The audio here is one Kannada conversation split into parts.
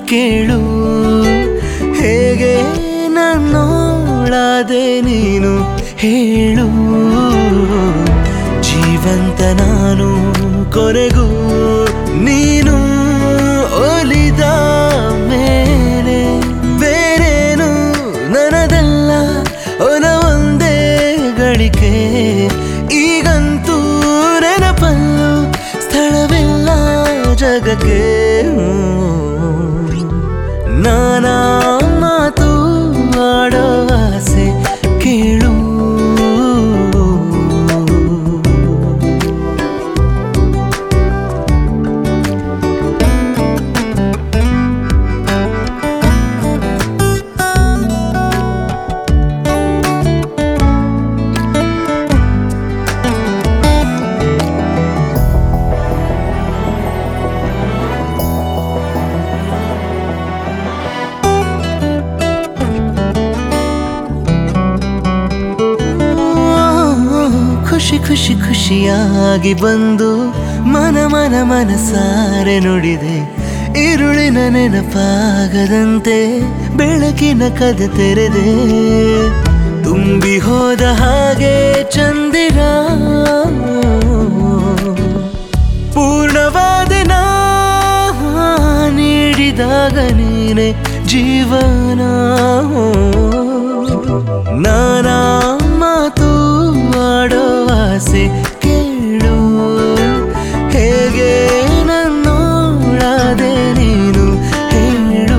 ಕೇಳು ಹೇಗೆ ನನ್ನೋಳಾದೆ ನೀನು ಹೇಳು ಜೀವಂತ ನಾನು ಕೊನೆಗೂ ನೀನು ಒಲಿದ ಮೇಲೆ ಬೇರೇನು ನನದೆಲ್ಲ ಒಲ ಒಂದೇ ಗಳಿಕೆ ಈಗಂತೂ ನೆನಪಲ್ಲು ಸ್ಥಳವಿಲ್ಲ ಜಗಕ್ಕೆ ನಾನಾ ಮಾತು ಆಡೋ ಆಸೆ ಕೇಳು ಖುಷಿ ಖುಷಿ ಖುಷಿಯಾಗಿ ಬಂದು ಮನ ಮನ ಮನಸಾರೆ ನುಡಿದೆ ಇರುಳಿನ ನೆನಪಾಗದಂತೆ ಬೆಳಕಿನ ಕದ ತೆರೆದೆ ತುಂಬಿ ಹೋದ ಹಾಗೆ ಚಂದಿರ ಪೂರ್ಣವಾದ ನಾ ನೀಡಿದಾಗ ನೀನೆ ಜೀವನ ನಾನಾ ಮಾತು ಆಡೋ ಆಸೆ ಕೇಳು ಹೇಗೆ ನನ್ನೋಳಾದೆ ನೀನು ಹೇಳು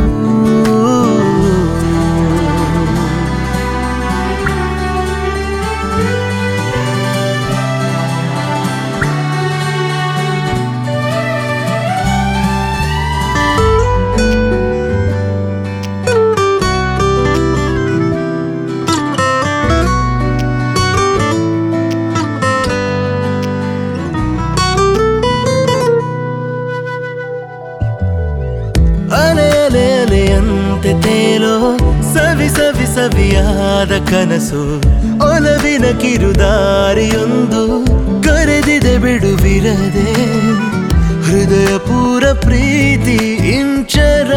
ಅಲೆ ಅಲೆ ಅಲೆಯಂತೆ ತೇಲೋ ಸವಿ ಸವಿ ಸವಿಯಾದ ಕನಸು ಒಲವಿನ ಕಿರುದಾರಿಯೊಂದು ಕರೆದಿದೆ ಬಿಡುವಿರದೆ ಹೃದಯ ಪೂರ ಪ್ರೀತಿ ಇಂಚರ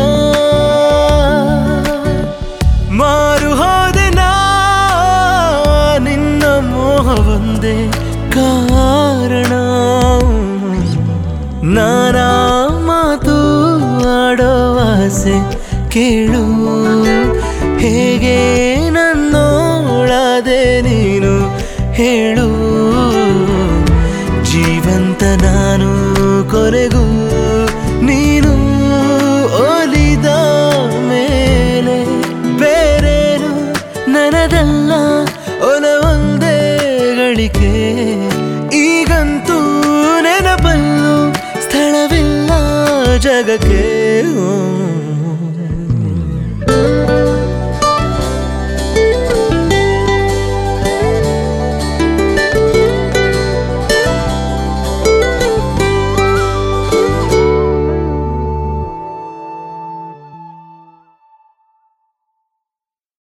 ಮಾರು ಹೋದೆ ನಾ ನಿನ್ನ ಮೋಹವೊಂದೇ ಕಾರಣ ನಾನಾ ಮಾತು ಆಡೋ ಆಸೆ ಕೇಳು ಹೇಗೆ ನನ್ನೋಳಾದೆ ನೀನು ಹೇಳು ಜೀವಂತ ನಾನು ಕೊನೆಗೂ ನೀನು ಒಲಿದ ಮೇಲೆ ಬೇರೇನು ನನದಲ್ಲ ಒಲ ಒಂದೇ ಗಳಿಕೆ